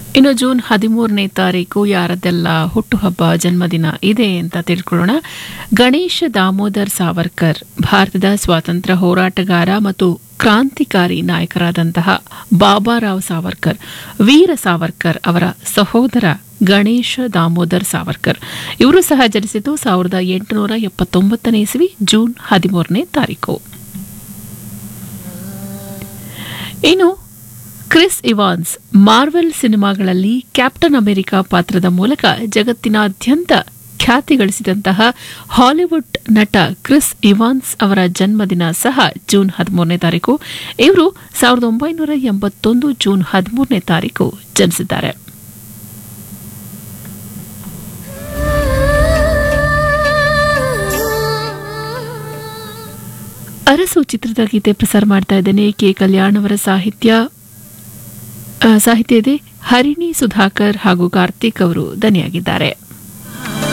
ಇನ್ನು ಜೂನ್ ಹದಿಮೂರನೇ ತಾರೀಕು ಯಾರದೆಲ್ಲ ಹುಟ್ಟುಹಬ್ಬ ಜನ್ಮದಿನ ಇದೆ ಅಂತ ತಿಳ್ಕೊಳ್ಳೋಣ ಗಣೇಶ ದಾಮೋದರ್ ಸಾವರ್ಕರ್ ಭಾರತದ ಸ್ವಾತಂತ್ರ್ಯ ಹೋರಾಟಗಾರ ಮತ್ತು ಕ್ರಾಂತಿಕಾರಿ ನಾಯಕರಾದಂತಹ ಬಾಬಾರಾವ್ ಸಾವರ್ಕರ್ ವೀರ ಸಾವರ್ಕರ್ ಅವರ ಸಹೋದರ ಗಣೇಶ ದಾಮೋದರ್ ಸಾವರ್ಕರ್ ಇವರು ಸಹ ಜನಿಸಿದ್ದು ಸಾವಿರದ ಎಂಟುನೂರ ಎಪ್ಪತ್ತೊಂಬತ್ತನೇ ಇಸವಿ ಜೂನ್ ಹದಿಮೂರನೇ ತಾರೀಕು ಇನ್ನು ಕ್ರಿಸ್ ಇವಾನ್ಸ್ ಮಾರ್ವೆಲ್ ಸಿನಿಮಾಗಳಲ್ಲಿ ಕ್ಯಾಪ್ಟನ್ ಅಮೆರಿಕ ಪಾತ್ರದ ಮೂಲಕ ಜಗತ್ತಿನಾದ್ಯಂತ ಖ್ಯಾತಿ ಗಳಿಸಿದಂತಹ ಹಾಲಿವುಡ್ ನಟ ಕ್ರಿಸ್ ಇವಾನ್ಸ್ ಅವರ ಜನ್ಮದಿನ ಸಹ ಜೂನ್ ಹದಿಮೂರನೇ ತಾರೀಕು ಇವರು ಸಾವಿರದ ಒಂಬೈನೂರ ಎಂಬತ್ತೊಂದು ಜೂನ್ ಹದಿಮೂರನೇ ತಾರೀಕು ಜನಿಸಿದ್ದಾರೆ ಅರಸು ಚಿತ್ರದ ಗೀತೆ ಪ್ರಸಾರ ಮಾಡ್ತಾ ಇದ್ದೇನೆ ಕೆ ಕಲ್ಯಾಣ್ ಅವರ ಸಾಹಿತ್ಯ ಆ, ಸಾಹಿತ್ಯ ಇದೆ ಹರಿಣಿ ಸುಧಾಕರ್ ಹಾಗೂ ಕಾರ್ತಿಕ್ ಅವರು ದನಿಯಾಗಿದ್ದಾರೆ